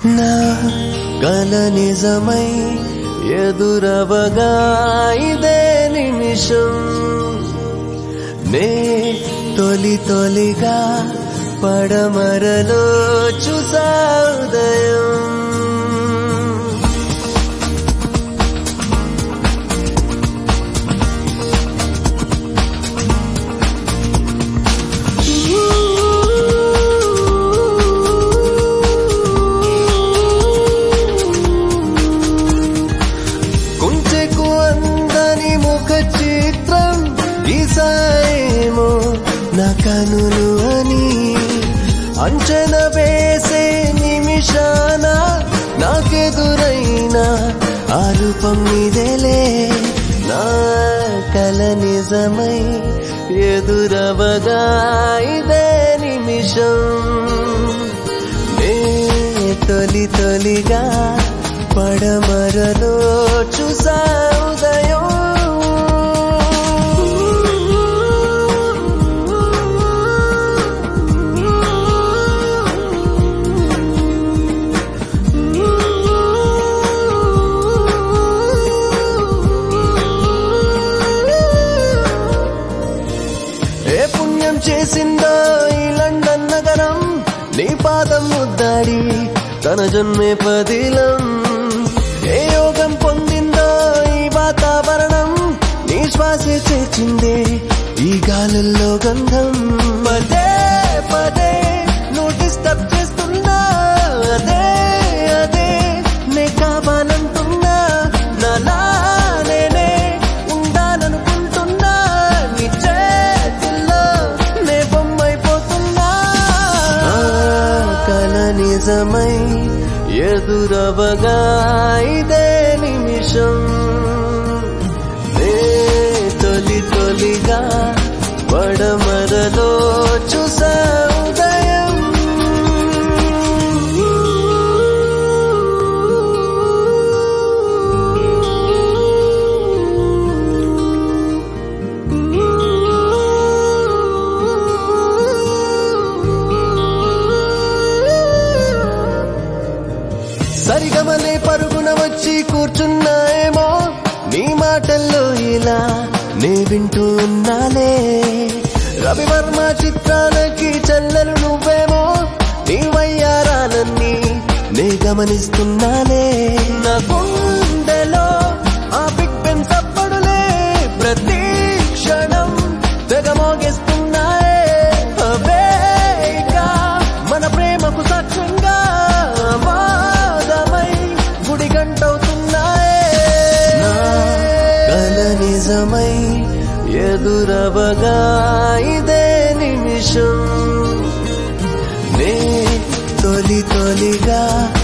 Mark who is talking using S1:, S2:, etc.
S1: నా కల నిజమై ఎదురవగా ఇదే నిమిషం నే తొలి తొలిగా పడమరలో చూసా ఉదయం కుంచెకు అందని ముఖ చిత్రం గీసాయేమో నా కనులు అని అంచన వేసే నిమిషాన నాకెదురైన ఆ రూపం నిదలే నా కల నిజమై ఎదురవగా ఇదే నిమిషం నే తొలి తొలిగా పడమరలో చూసా ఉదయం ఏ పుణ్యం చేసిందో ఈ లండన్ నగరం నీ పాదం ముద్దాడి తన జన్మే పదిలం ఏ యోగం పొందిందో ఈ వాతావరణం నీ శ్వాసే చేర్చిందే ఈ గాలుల్లో గంధం పదే పదే నువ్వు డిస్టర్బ్ చేస్తున్నా అదే అదే నే కావాలంటున్నా నాలా నేనే ఉండాలనుకుంటున్నా నీ చేతుల్లో నే బొమ్మైపోతున్నా ఆ కల నిజమై ఎదురవగా ఇదే నిమిషం నే తొలి తొలిగా పడమరలో చూసా ఉదయం సరిగమలే పరుగున వచ్చి కూర్చున్నాయేమో నీ మాటల్లో ఇలా నే వింటూ ఉన్నాలే రవివర్మ చిత్రాలకి చెల్లెలు నువ్వేమో నీ వయ్యారాలన్నీ నే గమనిస్తున్నాలే నా గుండెలో ఆ బిగ్ పెన్ తప్పడులే ప్రతి క్షణం తెగమోగిస్తున్నాయే అవేగా మన ప్రేమకు సాక్ష్యంగా వాదమై గుడి గంటవుతున్నాయే నా కల నిజమై ఎదురవగా ఇదే నిమిషం నే తొలి తొలిగా